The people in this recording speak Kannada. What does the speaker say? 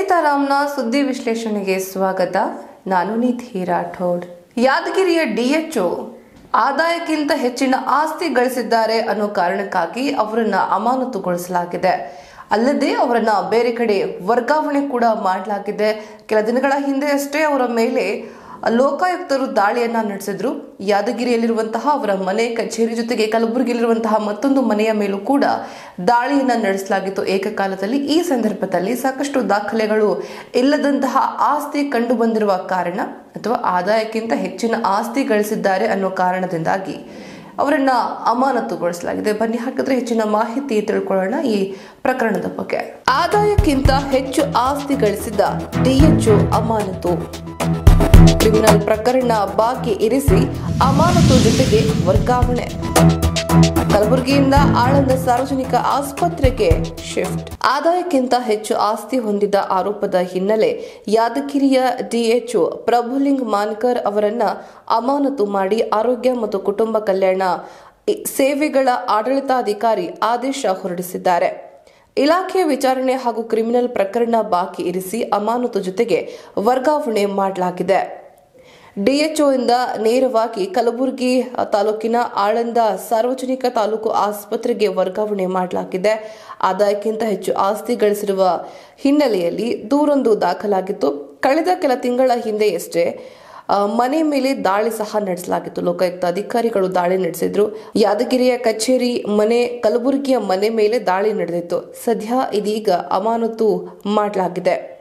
ಸೀತಾರಾಮ್ನ ಸುದ್ದಿ ವಿಶ್ಲೇಷಣೆಗೆ ಸ್ವಾಗತ ನಾನು ನಿಧಿ ರಾಠೋಡ್ ಯಾದಗಿರಿಯ ಡಿಎಚ್ಒ ಆದಾಯಕ್ಕಿಂತ ಹೆಚ್ಚಿನ ಆಸ್ತಿ ಗಳಿಸಿದ್ದಾರೆ ಅನ್ನೋ ಕಾರಣಕ್ಕಾಗಿ ಅವರನ್ನ ಅಮಾನತುಗೊಳಿಸಲಾಗಿದೆ ಅಲ್ಲದೆ ಅವರನ್ನ ಬೇರೆ ಕಡೆ ವರ್ಗಾವಣೆ ಕೂಡ ಮಾಡಲಾಗಿದೆ ಕೆಲ ದಿನಗಳ ಹಿಂದೆ ಅಷ್ಟೇ ಅವರ ಮೇಲೆ ಲೋಕಾಯುಕ್ತರು ದಾಳಿಯನ್ನ ನಡೆಸಿದ್ರು ಯಾದಗಿರಿಯಲ್ಲಿರುವಂತಹ ಅವರ ಮನೆ ಕಚೇರಿ ಜೊತೆಗೆ ಕಲಬುರಗಿಯಲ್ಲಿರುವಂತಹ ಮತ್ತೊಂದು ಮನೆಯ ಮೇಲೂ ಕೂಡ ದಾಳಿಯನ್ನ ನಡೆಸಲಾಗಿತ್ತು ಏಕಕಾಲದಲ್ಲಿ ಈ ಸಂದರ್ಭದಲ್ಲಿ ಸಾಕಷ್ಟು ದಾಖಲೆಗಳು ಇಲ್ಲದಂತಹ ಆಸ್ತಿ ಕಂಡು ಬಂದಿರುವ ಕಾರಣ ಅಥವಾ ಆದಾಯಕ್ಕಿಂತ ಹೆಚ್ಚಿನ ಆಸ್ತಿ ಗಳಿಸಿದ್ದಾರೆ ಅನ್ನೋ ಕಾರಣದಿಂದಾಗಿ ಅವರನ್ನ ಅಮಾನತುಗೊಳಿಸಲಾಗಿದೆ ಬನ್ನಿ ಹಾಕಿದ್ರೆ ಹೆಚ್ಚಿನ ಮಾಹಿತಿ ತಿಳ್ಕೊಳ್ಳೋಣ ಈ ಪ್ರಕರಣದ ಬಗ್ಗೆ ಆದಾಯಕ್ಕಿಂತ ಹೆಚ್ಚು ಆಸ್ತಿ ಗಳಿಸಿದ ಡಿಎಚ್ಒ ಅಮಾನತು ಕ್ರಿಮಿನಲ್ ಪ್ರಕರಣ ಬಾಕಿ ಇರಿಸಿ ಅಮಾನತು ಜೊತೆಗೆ ವರ್ಗಾವಣೆ ಕಲಬುರಗಿಯಿಂದ ಆಳಂದ ಸಾರ್ವಜನಿಕ ಆಸ್ಪತ್ರೆಗೆ ಶಿಫ್ಟ್ ಆದಾಯಕ್ಕಿಂತ ಹೆಚ್ಚು ಆಸ್ತಿ ಹೊಂದಿದ ಆರೋಪದ ಹಿನ್ನೆಲೆ ಯಾದಗಿರಿಯ ಡಿಎಚ್ಒ ಪ್ರಭುಲಿಂಗ್ ಮಾನ್ಕರ್ ಅವರನ್ನ ಅಮಾನತು ಮಾಡಿ ಆರೋಗ್ಯ ಮತ್ತು ಕುಟುಂಬ ಕಲ್ಯಾಣ ಇ- ಸೇವೆಗಳ ಆಡಳಿತಾಧಿಕಾರಿ ಆದೇಶ ಹೊರಡಿಸಿದ್ದಾರೆ ಇಲಾಖೆಯ ವಿಚಾರಣೆ ಹಾಗೂ ಕ್ರಿಮಿನಲ್ ಪ್ರಕರಣ ಬಾಕಿ ಇರಿಸಿ ಅಮಾನತು ಜೊತೆಗೆ ವರ್ಗಾವಣೆ ಮಾಡಲಾಗಿದೆ ಡಿಎಚ್ಒ ಇಂದ ನೇರವಾಗಿ ಕಲಬುರಗಿ ತಾಲೂಕಿನ ಆಳಂದ ಸಾರ್ವಜನಿಕ ತಾಲೂಕು ಆಸ್ಪತ್ರೆಗೆ ವರ್ಗಾವಣೆ ಮಾಡಲಾಗಿದೆ ಆದಾಯಕ್ಕಿಂತ ಹೆಚ್ಚು ಆಸ್ತಿ ಗಳಿಸಿರುವ ಹಿನ್ನೆಲೆಯಲ್ಲಿ ದೂರೊಂದು ದಾಖಲಾಗಿತ್ತು ಕಳೆದ ಕೆಲ ತಿಂಗಳ ಹಿಂದೆಯಷ್ಟೇ ಆ, ಮನೆ ಮೇಲೆ ದಾಳಿ ಸಹ ನಡೆಸಲಾಗಿತ್ತು ಲೋಕಾಯುಕ್ತ ಅಧಿಕಾರಿಗಳು ದಾಳಿ ನಡೆಸಿದ್ರು ಯಾದಗಿರಿಯ ಕಚೇರಿ ಮನೆ ಕಲಬುರಗಿಯ ಮನೆ ಮೇಲೆ ದಾಳಿ ನಡೆದಿತ್ತು ಸದ್ಯ ಇದೀಗ ಅಮಾನತು ಮಾಡಲಾಗಿದೆ